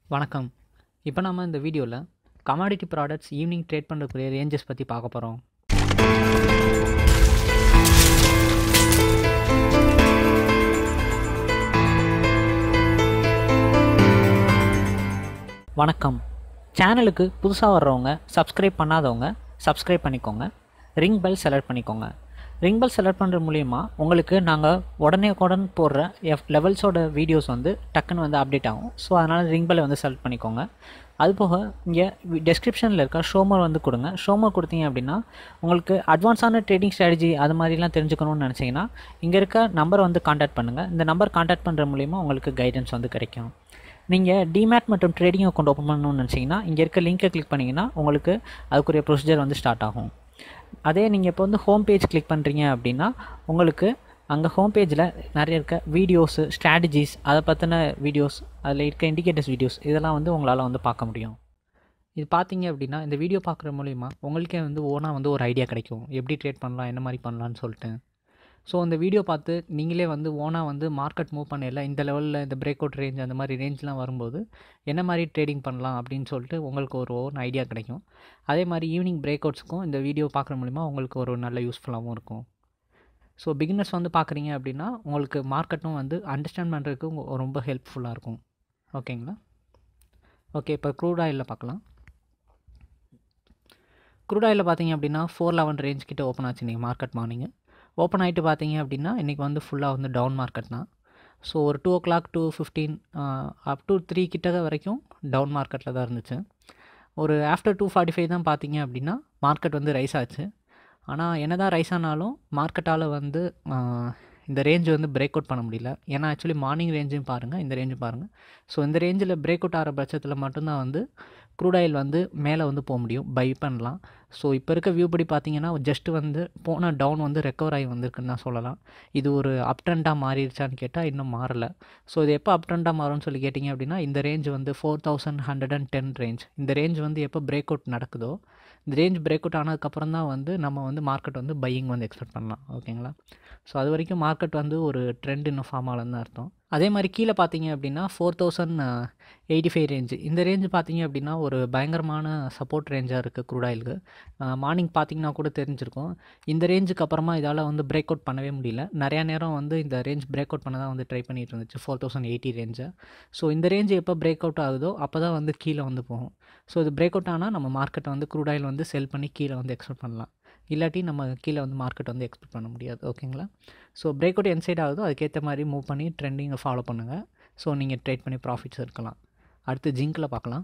வணக்கம் இப்போ நம்ம இந்த வீடியோவில் கமாடிட்டி ப்ராடக்ட்ஸ் ஈவினிங் ட்ரேட் பண்ணுறக்கூடிய ரேஞ்சஸ் பற்றி பார்க்க போகிறோம் வணக்கம் சேனலுக்கு புதுசாக வர்றவங்க சப்ஸ்கிரைப் பண்ணாதவங்க சப்ஸ்கிரைப் பண்ணிக்கோங்க ரிங் பெல் செலக்ட் பண்ணிக்கோங்க ரிங் பெல் செலக்ட் பண்ணுற மூலிமா உங்களுக்கு நாங்கள் உடனே உடன் போடுற எஃப் லெவல்ஸோட வீடியோஸ் வந்து டக்குன்னு வந்து அப்டேட் ஆகும் ஸோ அதனால் ரிங் பெல்லை வந்து செலக்ட் பண்ணிக்கோங்க அது போக இங்கே டெஸ்கிரிப்ஷனில் இருக்க ஷோமர் வந்து கொடுங்க ஷோமர் கொடுத்தீங்க அப்படின்னா உங்களுக்கு அட்வான்ஸான ட்ரேடிங் ஸ்ட்ராட்டஜி அது மாதிரிலாம் தெரிஞ்சுக்கணும்னு நினச்சிங்கன்னா இங்கே இருக்க நம்பரை வந்து காண்டாக்ட் பண்ணுங்கள் இந்த நம்பர் காண்டாக்ட் பண்ணுற மூலிமா உங்களுக்கு கைடன்ஸ் வந்து கிடைக்கும் நீங்கள் டிமேட் மற்றும் ட்ரேடிங் அக்கௌண்ட் ஓப்பன் பண்ணணும்னு நினச்சிங்கன்னா இங்கே இருக்க லிங்க்கை கிளிக் பண்ணிங்கன்னா உங்களுக்கு அதுக்குரிய ப்ரொசீஜர் வந்து ஸ்டார்ட் ஆகும் அதே நீங்கள் இப்போ வந்து ஹோம் பேஜ் கிளிக் பண்ணுறீங்க அப்படின்னா உங்களுக்கு அங்கே ஹோம் பேஜில் நிறைய இருக்க வீடியோஸு ஸ்ட்ராட்டஜிஸ் அதை பற்றின வீடியோஸ் அதில் இருக்க இண்டிகேட்டர்ஸ் வீடியோஸ் இதெல்லாம் வந்து உங்களால் வந்து பார்க்க முடியும் இது பார்த்தீங்க அப்படின்னா இந்த வீடியோ பார்க்குற மூலிமா உங்களுக்கே வந்து ஓனாக வந்து ஒரு ஐடியா கிடைக்கும் எப்படி ட்ரேட் பண்ணலாம் என்ன மாதிரி பண்ணலான்னு சொல்லிட்டு ஸோ இந்த வீடியோ பார்த்து நீங்களே வந்து ஓனாக வந்து மார்க்கெட் மூவ் பண்ணல இந்த லெவலில் இந்த பிரேக் அவுட் ரேஞ்ச் அந்த மாதிரி ரேஞ்ச்லாம் வரும்போது என்ன மாதிரி ட்ரேடிங் பண்ணலாம் அப்படின்னு சொல்லிட்டு உங்களுக்கு ஒரு ஓன் ஐடியா கிடைக்கும் அதே மாதிரி ஈவினிங் பிரேக் அவுட்ஸ்க்கும் இந்த வீடியோ பார்க்குற மூலிமா உங்களுக்கு ஒரு நல்ல யூஸ்ஃபுல்லாகவும் இருக்கும் ஸோ பிகினர்ஸ் வந்து பார்க்குறீங்க அப்படின்னா உங்களுக்கு மார்க்கெட்டும் வந்து அண்டர்ஸ்டாண்ட் பண்ணுறதுக்கு உங்க- ரொம்ப ஹெல்ப்ஃபுல்லாக இருக்கும் ஓகேங்களா ஓகே இப்போ க்ரூட் ஆயிலில் பார்க்கலாம் க்ரூட் ஆயிலில் பார்த்தீங்க அப்படின்னா ஃபோர் லெவன் ரேஞ்ச் கிட்ட ஓப்பன் ஆச்சு இன்றைக்கி மார்க்கெட் மார்னிங்கு ஓப்பன் ஆகிட்டு பார்த்தீங்க அப்படின்னா இன்றைக்கி வந்து ஃபுல்லாக வந்து டவுன் மார்க்கெட் தான் ஸோ ஒரு two o'clock two fifteen up to three கிட்ட வரைக்கும் டவுன் மார்க்கெட்டில் தான் இருந்துச்சு ஒரு ஆஃப்டர் டூ ஃபார்ட்டி ஃபைவ் தான் பார்த்தீங்க அப்படின்னா மார்க்கெட் வந்து ரைஸ் ஆச்சு ஆனால் என்னதான் ரைஸ் ஆனாலும் மார்க்கெட்டால் வந்து ஆஹ், இந்த ரேஞ்ச் வந்து பிரேக் அவுட் பண்ண முடியல ஏன்னா ஆக்சுவலி மார்னிங் ரேஞ்சையும் பாருங்கள் இந்த ரேஞ்சும் பாருங்கள் ஸோ இந்த ரேஞ்சில் பிரேக் அவுட் ஆகிற பட்சத்தில் மட்டும்தான் வந்து க்ரூட் ஆயில் வந்து மேலே வந்து போக முடியும் பை பண்ணலாம் ஸோ இப்போ இருக்க வியூ படி பார்த்தீங்கன்னா ஜஸ்ட் வந்து போன டவுன் வந்து ரெக்கவர் ஆகி வந்திருக்குன்னு தான் சொல்லலாம் இது ஒரு அப் ட்ரெண்டாக மாறிடுச்சான்னு கேட்டால் இன்னும் மாறலை ஸோ இது எப்போ அப் ட்ரெண்டாக மாறும்னு சொல்லி கேட்டிங்க அப்படின்னா இந்த ரேஞ்ச் வந்து four thousand hundred and ten range இந்த ரேஞ்ச் வந்து எப்போ பிரேக் அவுட் நடக்குதோ இந்த ரேஞ்ச் பிரேக் அவுட் ஆனதுக்கப்புறம் தான் வந்து நம்ம வந்து மார்க்கெட் வந்து பையிங் வந்து எக்ஸ்பெக்ட் பண்ணலாம் ஓகேங்களா ஸோ அது வரைக்கும் மார்க்கெட் வந்து ஒரு ட்ரெண்ட் இன்னும் ஃபார்ம் ஆகலன்னு அர்த்தம் அதே மாதிரி கீழே பார்த்தீங்க அப்படின்னா four thousand eighty five range இந்த ரேஞ்சு பார்த்தீங்க அப்படின்னா ஒரு பயங்கரமான சப்போர்ட் ரேஞ்சாக இருக்குது க்ரூட் ஆயிலுக்கு மார்னிங் பார்த்தீங்கன்னா கூட தெரிஞ்சிருக்கும் இந்த ரேஞ்சுக்கு அப்புறமா இதால் வந்து பிரேக் அவுட் பண்ணவே முடியல நிறையா நேரம் வந்து இந்த ரேஞ்ச் பிரேக் அவுட் பண்ண தான் வந்து ட்ரை பண்ணிட்டு இருந்துச்சு ஃபோர் தௌசண்ட் எயிட்டி ரேஞ்சை ஸோ இந்த ரேஞ்சு எப்போ பிரேக் அவுட் ஆகுதோ அப்போ தான் வந்து கீழே வந்து போகும் ஸோ இது பிரேக் அவுட் ஆனால் நம்ம மார்க்கெட்டை வந்து க்ரூட் ஆயில் வந்து செல் பண்ணி கீழே வந்து எக்ஸ்பெக்ட் பண்ணலாம் இல்லாட்டி நம்ம கீழே வந்து மார்க்கெட் வந்து எக்ஸ்பெக்ட் பண்ண முடியாது ஓகேங்களா ஸோ பிரேக் அவுட் என் சைட் ஆகுதோ அதுக்கேற்ற மாதிரி மூவ் பண்ணி ட்ரெண்டிங்கை ஃபாலோ பண்ணுங்கள் ஸோ நீங்கள் ட்ரேட் பண்ணி ப்ராஃபிட்ஸ் இருக்கலாம் அடுத்து ஜிங்கில் பார்க்கலாம்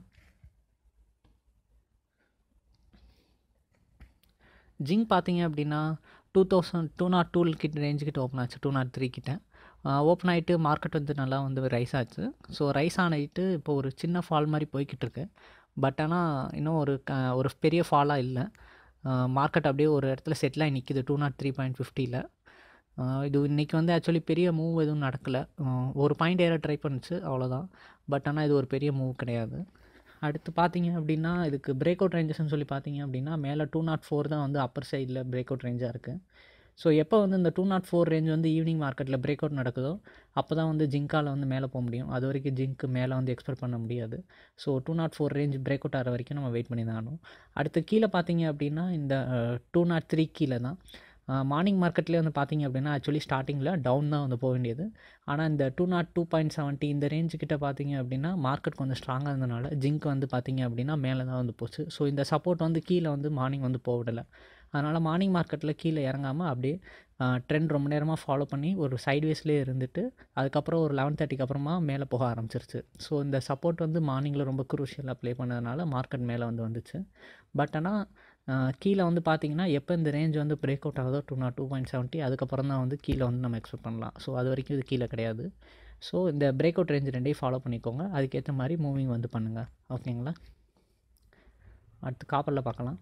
ஜிங்க் பார்த்தீங்க அப்படின்னா two thousand two naught two கிட்ட ரேஞ்சு கிட்ட ஓப்பன் ஆச்சு டூ நாட் த்ரீ கிட்ட ஓப்பன் ஆகிட்டு மார்க்கெட் வந்து நல்லா வந்து ரைஸ் ஆச்சு ஸோ ரைஸ் ஆகிட்டு இப்போ ஒரு சின்ன ஃபால் மாதிரி போய்கிட்டு இருக்கு பட் ஆனால் இன்னும் ஒரு க ஒரு பெரிய ஃபாலாக இல்லை மார்க்கெட் அப்படியே ஒரு இடத்துல செட்டில் ஆகி நிற்கிது டூ நாட் த்ரீ பாயிண்ட் ஃபிஃப்டியில் இது இன்றைக்கி வந்து ஆக்சுவலி பெரிய மூவ் எதுவும் நடக்கலை ஒரு பாயிண்ட் ஏற ட்ரை பண்ணுச்சு அவ்வளோதான் பட் ஆனால் இது ஒரு பெரிய மூவ் கிடையாது அடுத்து பார்த்தீங்க அப்படின்னா இதுக்கு பிரேக் அவுட் ரேஞ்சஸ்னு சொல்லி பார்த்தீங்க அப்படின்னா மேலே டூ நாட் ஃபோர் தான் வந்து அப்பர் சைடில் பிரேக் அவுட் ரேஞ்சாக இருக்குது ஸோ எப்போ வந்து இந்த டூ நாட் ஃபோர் ரேஞ்ச் வந்து ஈவினிங் மார்க்கெட்டில் பிரேக் அவுட் நடக்குதோ அப்போ தான் வந்து ஜிங்கால் வந்து மேலே போக முடியும் அது வரைக்கும் ஜிங்க் மேலே வந்து எக்ஸ்பெக்ட் பண்ண முடியாது so two naught four range break out ஆகிற வரைக்கும் நம்ம வெயிட் பண்ணி தான் ஆகணும் அடுத்து கீழே பார்த்தீங்க அப்படின்னா இந்த டூ நாட் த்ரீ கீழே தான் மார்னிங் மார்க்கெட்லேயே வந்து பார்த்தீங்க அப்படின்னா ஆக்சுவலி ஸ்டார்டிங்கில் டவுன் தான் வந்து போக வேண்டியது ஆனால் இந்த two naught two point seventy இந்த ரேஞ்சு கிட்ட பார்த்தீங்க அப்படின்னா மார்க்கெட் கொஞ்சம் ஸ்ட்ராங்காக இருந்தனால ஜிங்க் வந்து பார்த்தீங்க அப்படின்னா மேலே தான் வந்து போச்சு ஸோ இந்த சப்போர்ட் வந்து கீழே வந்து மார்னிங் வந்து போகவிடலை அதனால் மார்னிங் மார்க்கெட்டில் கீழே இறங்காமல் அப்படியே ட்ரெண்ட் ரொம்ப நேரமாக ஃபாலோ பண்ணி ஒரு சைட்வேஸ்லேயே இருந்துட்டு அதுக்கப்புறம் ஒரு லெவன் தேர்ட்டிக்கு அப்புறமா மேலே போக ஆரம்பிச்சிருச்சு ஸோ இந்த சப்போர்ட் வந்து மார்னிங்கில் ரொம்ப குரூஷியலாக ப்ளே பண்ணதுனால மார்க்கெட் மேலே வந்து வந்துச்சு பட் ஆனால் கீழே வந்து பார்த்தீங்கன்னா எப்போ இந்த ரேஞ்ச் வந்து பிரேக் அவுட் ஆகுதோ two naught two point seventy அதுக்கப்புறம் தான் வந்து கீழே வந்து நம்ம எக்ஸ்பெக்ட் பண்ணலாம் ஸோ அது வரைக்கும் இது கீழே கிடையாது ஸோ இந்த பிரேக் அவுட் ரேஞ்ச் ரெண்டையும் ஃபாலோ பண்ணிக்கோங்க அதுக்கேற்ற மாதிரி மூவிங் வந்து பண்ணுங்கள் ஓகேங்களா அடுத்து காப்பரில் பார்க்கலாம்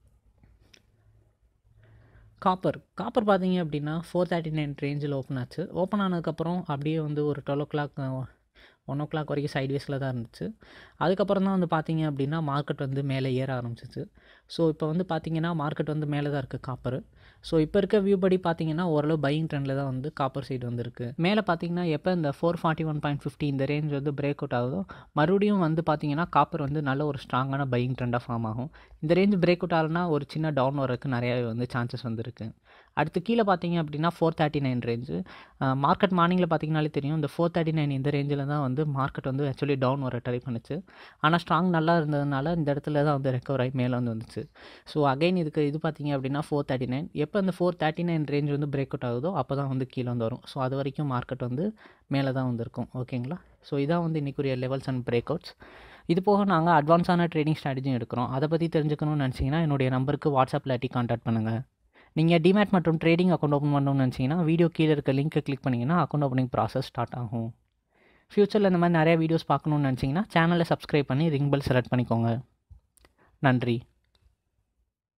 காப்பர் காப்பர் பார்த்தீங்க அப்படின்னா ஃபோர் தேர்ட்டி நைன் ரேஞ்சில் ஓப்பன் ஆச்சு ஓப்பன் ஆனதுக்கப்புறம் அப்படியே வந்து ஒரு twelve o'clock one o'clock வரைக்கும் சைட்வேஸில் தான் இருந்துச்சு அதுக்கப்புறம் தான் வந்து பார்த்தீங்க அப்படின்னா மார்க்கெட் வந்து மேலே ஏற ஆரம்பிச்சிச்சு ஸோ இப்போ வந்து பார்த்தீங்கன்னா மார்க்கெட் வந்து மேலே தான் இருக்குது காப்பர் ஸோ இப்போ இருக்க வியூ படி பார்த்தீங்கன்னா ஓரளவு பையிங் ட்ரெண்டில் தான் வந்து காப்பர் சைடு வந்திருக்கு மேலே பார்த்தீங்கன்னா எப்போ இந்த four forty one point fifty இந்த ரேஞ்ச் வந்து பிரேக் அவுட் ஆகுதோ மறுபடியும் வந்து பார்த்தீங்கன்னா காப்பர் வந்து நல்ல ஒரு ஸ்ட்ராங்கான பையிங் ட்ரெண்டாக ஃபார்ம் ஆகும் இந்த ரேஞ்ச் பிரேக் அவுட் ஆகலனா ஒரு சின்ன டவுன் வரக்கு நிறையாவே வந்து சான்சஸ் வந்துருக்கு அடுத்து கீழே பார்த்தீங்க அப்படின்னா four thirty nine range market மார்னிங்கில் பார்த்தீங்கனாலே தெரியும் இந்த ஃபோர் தேர்ட்டி நைன் இந்த ரேஞ்சில் தான் வந்து மார்க்கெட் வந்து ஆக்சுவலி டவுன் வர ட்ரை பண்ணுச்சு ஆனால் ஸ்ட்ராங் நல்லா இருந்ததுனால இந்த இடத்துல தான் வந்து ரெக்கவர் ஆகி மேலே வந்து வந்துச்சு ஸோ அகைன் இதுக்கு இது பார்த்தீங்க அப்படின்னா ஃபோர் தேர்ட்டி நைன் எப்போ இந்த ஃபோர் தேர்ட்டி நைன் ரேஞ்ச் வந்து பிரேக் அவுட் ஆகுதோ அப்போ தான் வந்து கீழே வந்து வரும் ஸோ அது வரைக்கும் மார்க்கெட் வந்து மேலே தான் வந்திருக்கும் ஓகேங்களா ஸோ இதான் வந்து இன்றைக்குரிய லெவல்ஸ் அண்ட் பிரேக் அவுட்ஸ் இது போக நாங்கள் அட்வான்ஸான ட்ரேடிங் ஸ்ட்ராட்டஜியும் எடுக்கிறோம் அதை பற்றி தெரிஞ்சுக்கணும்னு நினச்சிங்கன்னா என்னுடைய நம்பருக்கு வாட்ஸ்அப்பில் இல்லாட்டி கான்டாக்ட் பண்ணுங்கள் நீங்கள் டிமேட் மற்றும் ட்ரேடிங் அக்கௌண்ட் ஓப்பன் பண்ணணும்னு நினச்சிங்கன்னா வீடியோ கீழே இருக்க லிங்க்கை கிளிக் பண்ணிங்கன்னா அக்கௌண்ட் ஓப்பனிங் ப்ராசஸ் ஸ்டார்ட் ஆகும் ஃப்யூச்சரில் இந்த மாதிரி நிறைய வீடியோஸ் பார்க்கணுன்னு நினச்சிங்கன்னா சேனலை சப்ஸ்கிரைப் பண்ணி ரிங் பெல் செலக்ட் பண்ணிக்கோங்க நன்றி